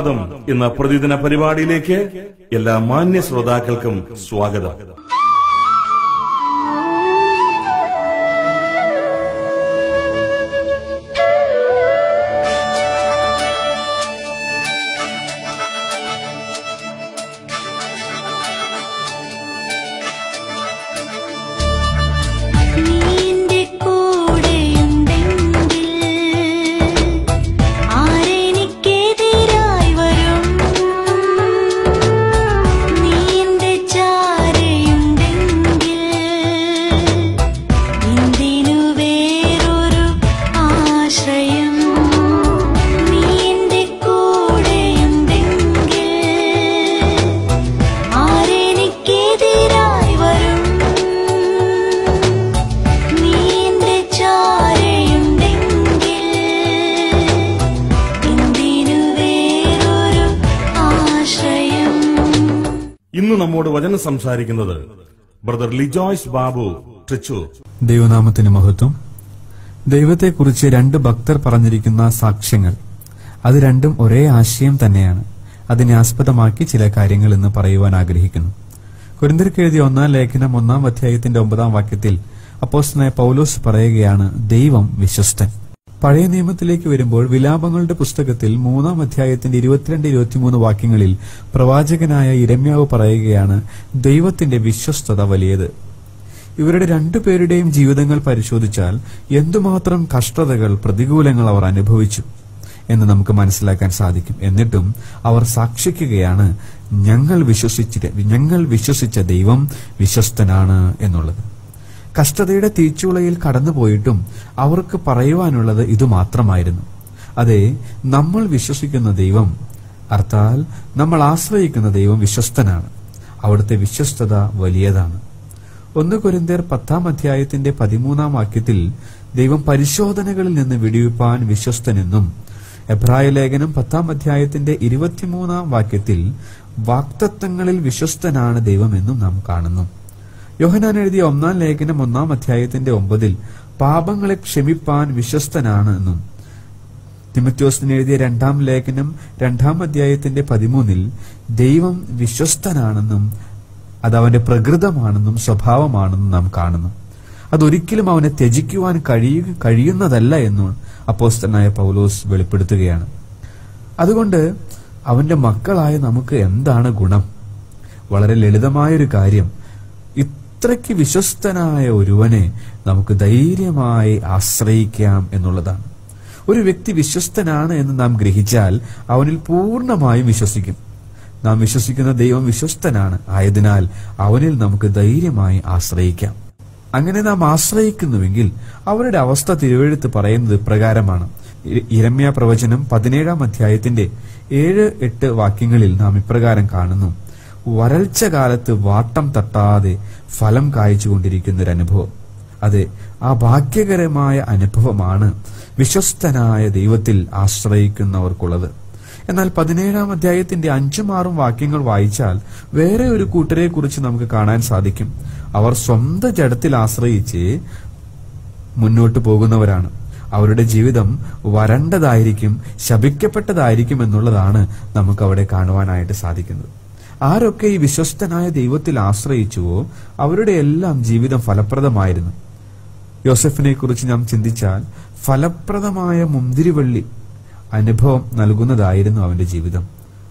സുപ്രഭാതം എന്ന പ്രതിദിന പരിപാടിയിലേക്ക് എല്ലാ മാന്യ ശ്രോതാക്കൾക്കും സ്വാഗതം നീന്റെ കൂടെയുണ്ടെങ്കിൽ ആരെനിക്കെതിരായി വരും നീന്റെ ചാരയുണ്ടെങ്കിൽ എന്തിനു വേറൊരു ആശ്രയം നീന്റെ കൂടെയുണ്ടെങ്കിൽ ആരെനിക്കെതിരായി വരും നീന്റെ ചാരയുണ്ടെങ്കിൽ എന്തിനു വേറൊരു ആശ്രയം ഇന്ന് നമ്മോട് വചനം സംസാരിക്കുന്നത് ബ്രദർ ലിജോയ്സ് ബാബു ട്രിച്ചൂർ ദൈവനാമത്തിന് മഹത്വം ദൈവത്തെക്കുറിച്ച് രണ്ട് ഭക്തർ പറഞ്ഞിരിക്കുന്ന സാക്ഷ്യങ്ങൾ അത് രണ്ടും ഒരേ ആശയം തന്നെയാണ് അതിനെ ആസ്പദമാക്കി ചില കാര്യങ്ങൾ ഇന്ന് പറയുവാൻ ആഗ്രഹിക്കുന്നു കുരിന്തിർക്ക് എഴുതിയ ഒന്നാം ലേഖനം ഒന്നാം അധ്യായത്തിന്റെ ഒമ്പതാം വാക്യത്തിൽ അപ്പോസ്തലനായ പൗലോസ് പറയുകയാണ് ദൈവം വിശ്വസ്തൻ പഴയ നിയമത്തിലേക്ക് വരുമ്പോൾ വിലാപങ്ങളുടെ പുസ്തകത്തിൽ മൂന്നാം അധ്യായത്തിന്റെ ഇരുപത്തിരണ്ട് ഇരുപത്തിമൂന്ന് വാക്യങ്ങളിൽ പ്രവാചകനായ ഇരമ്യാവ് പറയുകയാണ് ദൈവത്തിന്റെ വിശ്വസ്തത വലിയത് ഇവരുടെ രണ്ടുപേരുടെയും ജീവിതങ്ങൾ പരിശോധിച്ചാൽ എന്തുമാത്രം കഷ്ടതകൾ പ്രതികൂലങ്ങൾ അവർ അനുഭവിച്ചു എന്ന് നമുക്ക് മനസ്സിലാക്കാൻ സാധിക്കും എന്നിട്ടും അവർ സാക്ഷിക്കുകയാണ് ഞങ്ങൾ വിശ്വസിച്ച ഞങ്ങൾ വിശ്വസിച്ച ദൈവം വിശ്വസ്തനാണ് എന്നുള്ളത് കഷ്ടതയുടെ തീച്ചുളയിൽ കടന്നുപോയിട്ടും അവർക്ക് പറയുവാനുള്ളത് ഇതുമാത്രമായിരുന്നു അതെ നമ്മൾ വിശ്വസിക്കുന്ന ദൈവം അർത്ഥാൽ നമ്മൾ ആശ്രയിക്കുന്ന ദൈവം വിശ്വസ്തനാണ് അവിടുത്തെ വിശ്വസ്തത വലിയതാണ് ഒന്ന് കൊരിന്ത്യർ പത്താം അധ്യായത്തിന്റെ പതിമൂന്നാം വാക്യത്തിൽ ദൈവം പരിശോധനകളിൽ നിന്ന് വിടിവിപ്പാൻ വിശ്വസ്തനെന്നും എബ്രായ ലേഖനം പത്താം അധ്യായത്തിന്റെ ഇരുപത്തിമൂന്നാം വാക്യത്തിൽ വാക്തത്വങ്ങളിൽ വിശ്വസ്തനാണ് ദൈവമെന്നും നാം കാണുന്നു യോഹനാൻ എഴുതിയ ഒന്നാം ലേഖനം ഒന്നാം അധ്യായത്തിന്റെ ഒമ്പതിൽ പാപങ്ങളെ ക്ഷമിപ്പാൻ വിശ്വസ്തനാണ് എന്നും തിമത്യോസിന് എഴുതിയ രണ്ടാം ലേഖനം രണ്ടാം അധ്യായത്തിന്റെ പതിമൂന്നിൽ ദൈവം വിശ്വസ്തനാണെന്നും അത് അവന്റെ പ്രകൃതമാണെന്നും സ്വഭാവമാണെന്നും നാം കാണുന്നു അതൊരിക്കലും അവനെ ത്യജിക്കുവാൻ കഴിയ കഴിയുന്നതല്ല എന്നും അപ്പോസ്തനായ പൗലോസ് വെളിപ്പെടുത്തുകയാണ് അതുകൊണ്ട് അവന്റെ മക്കളായ നമുക്ക് എന്താണ് ഗുണം വളരെ ലളിതമായൊരു കാര്യം ഇത്രയ്ക്ക് വിശ്വസ്തനായ ഒരുവനെ നമുക്ക് ധൈര്യമായി ആശ്രയിക്കാം എന്നുള്ളതാണ് ഒരു വ്യക്തി വിശ്വസ്തനാണ് എന്ന് നാം ഗ്രഹിച്ചാൽ അവനിൽ പൂർണ്ണമായും വിശ്വസിക്കും നാം വിശ്വസിക്കുന്ന ദൈവം വിശ്വസ്തനാണ് ആയതിനാൽ അവനിൽ നമുക്ക് ധൈര്യമായി ആശ്രയിക്കാം അങ്ങനെ നാം ആശ്രയിക്കുന്നുവെങ്കിൽ അവരുടെ അവസ്ഥ തിരുവെഴുത്ത് പറയുന്നത് ഇപ്രകാരമാണ് ഇ- ഇരമ്യ പ്രവചനം പതിനേഴാം അധ്യായത്തിന്റെ ഏഴ് എട്ട് വാക്യങ്ങളിൽ നാം ഇപ്രകാരം കാണുന്നു വരൾച്ച കാലത്ത് വാട്ടം തട്ടാതെ ഫലം കായ്ച്ചുകൊണ്ടിരിക്കുന്ന ഒരു അനുഭവം അതെ ആ ഭാഗ്യകരമായ അനുഭവമാണ് വിശ്വസ്തനായ ദൈവത്തിൽ ആശ്രയിക്കുന്നവർക്കുള്ളത് എന്നാൽ പതിനേഴാം അധ്യായത്തിന്റെ അഞ്ചും ആറും വാക്യങ്ങൾ വായിച്ചാൽ വേറെ ഒരു കൂട്ടരെ കുറിച്ച് നമുക്ക് കാണാൻ സാധിക്കും അവർ സ്വന്തം ജഡത്തിൽ ആശ്രയിച്ച് മുന്നോട്ട് പോകുന്നവരാണ് അവരുടെ ജീവിതം വരണ്ടതായിരിക്കും ശപിക്കപ്പെട്ടതായിരിക്കും എന്നുള്ളതാണ് നമുക്ക് അവിടെ കാണുവാനായിട്ട് സാധിക്കുന്നത് ആരൊക്കെ ഈ വിശ്വസ്തനായ ദൈവത്തിൽ ആശ്രയിച്ചുവോ അവരുടെ എല്ലാം ജീവിതം ഫലപ്രദമായിരുന്നു യോസഫിനെ കുറിച്ച് നാം ചിന്തിച്ചാൽ ഫലപ്രദമായ മുന്തിരിവള്ളി അനുഭവം നൽകുന്നതായിരുന്നു അവന്റെ ജീവിതം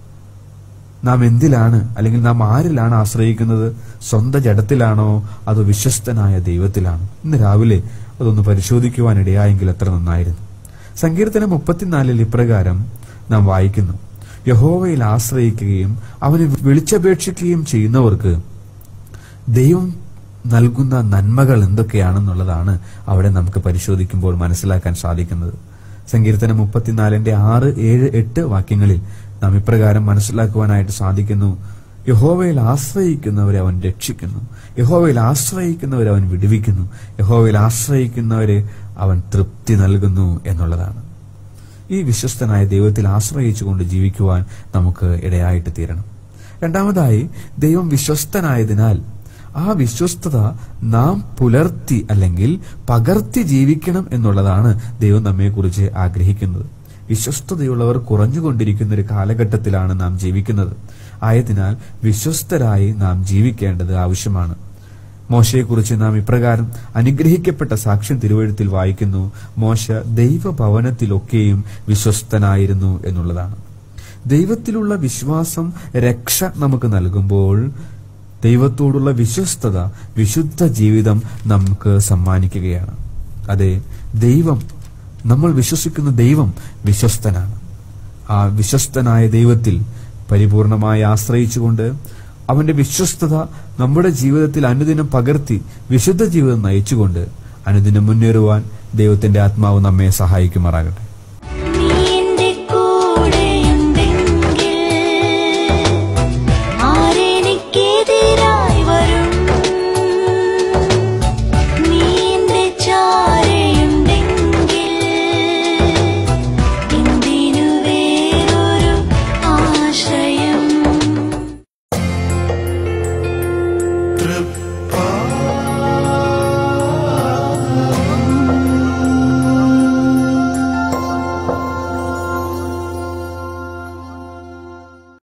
നാം എന്തിലാണ് അല്ലെങ്കിൽ നാം ആരിലാണ് ആശ്രയിക്കുന്നത് സ്വന്തം ജഡത്തിലാണോ അതോ വിശ്വസ്തനായ ദൈവത്തിലാണോ ഇന്ന് രാവിലെ അതൊന്ന് പരിശോധിക്കുവാൻ ഇടയായെങ്കിൽ എത്ര നന്നായിരുന്നു സങ്കീർത്തനം മുപ്പത്തിനാലിൽ ഇപ്രകാരം നാം വായിക്കുന്നു യഹോവയിൽ ആശ്രയിക്കുകയും അവനെ വിളിച്ചപേക്ഷിക്കുകയും ചെയ്യുന്നവർക്ക് ദൈവം നൽകുന്ന നന്മകൾ എന്തൊക്കെയാണെന്നുള്ളതാണ് അവിടെ നമുക്ക് പരിശോധിക്കുമ്പോൾ മനസ്സിലാക്കാൻ സാധിക്കുന്നത് സങ്കീർത്തനം മുപ്പത്തിനാലിന്റെ ആറ് ഏഴ് എട്ട് വാക്യങ്ങളിൽ നാം ഇപ്രകാരം മനസ്സിലാക്കുവാനായിട്ട് സാധിക്കുന്നു യഹോവയിൽ ആശ്രയിക്കുന്നവരെ അവൻ രക്ഷിക്കുന്നു യഹോവയിൽ ആശ്രയിക്കുന്നവരെ അവൻ വിടുവിക്കുന്നു യഹോവയിൽ ആശ്രയിക്കുന്നവരെ അവൻ തൃപ്തി നൽകുന്നു എന്നുള്ളതാണ് ഈ വിശ്വസ്തനായ ദൈവത്തിൽ ആശ്രയിച്ചുകൊണ്ട് ജീവിക്കുവാൻ നമുക്ക് ഇടയായിട്ട് തീരണം രണ്ടാമതായി ദൈവം വിശ്വസ്തനായതിനാൽ ആ വിശ്വസ്തത നാം പുലർത്തി അല്ലെങ്കിൽ പകർത്തി ജീവിക്കണം എന്നുള്ളതാണ് ദൈവം നമ്മെക്കുറിച്ച് ആഗ്രഹിക്കുന്നത് വിശ്വസ്തതയുള്ളവർ കുറഞ്ഞുകൊണ്ടിരിക്കുന്ന ഒരു കാലഘട്ടത്തിലാണ് നാം ജീവിക്കുന്നത് ആയതിനാൽ വിശ്വസ്തരായി നാം ജീവിക്കേണ്ടത് ആവശ്യമാണ് മോശയെക്കുറിച്ച് നാം ഇപ്രകാരം അനുഗ്രഹിക്കപ്പെട്ട സാക്ഷ്യം തിരുവഴുത്തിൽ വായിക്കുന്നു മോശ ദൈവഭവനത്തിലൊക്കെയും വിശ്വസ്തനായിരുന്നു എന്നുള്ളതാണ് ദൈവത്തിലുള്ള വിശ്വാസം രക്ഷ നമുക്ക് നൽകുമ്പോൾ ദൈവത്തോടുള്ള വിശ്വസ്തത വിശുദ്ധ ജീവിതം നമുക്ക് സമ്മാനിക്കുകയാണ് അതെ ദൈവം നമ്മൾ വിശ്വസിക്കുന്ന ദൈവം വിശ്വസ്തനാണ് ആ വിശ്വസ്തനായ ദൈവത്തിൽ പരിപൂർണമായി ആശ്രയിച്ചുകൊണ്ട് അവന്റെ വിശ്വസ്തത നമ്മുടെ ജീവിതത്തിൽ അനുദിനം പകർത്തി വിശുദ്ധ ജീവിതം നയിച്ചുകൊണ്ട് അനുദിനം മുന്നേറുവാൻ ദൈവത്തിന്റെ ആത്മാവ് നമ്മെ സഹായിക്കുമാറാകട്ടെ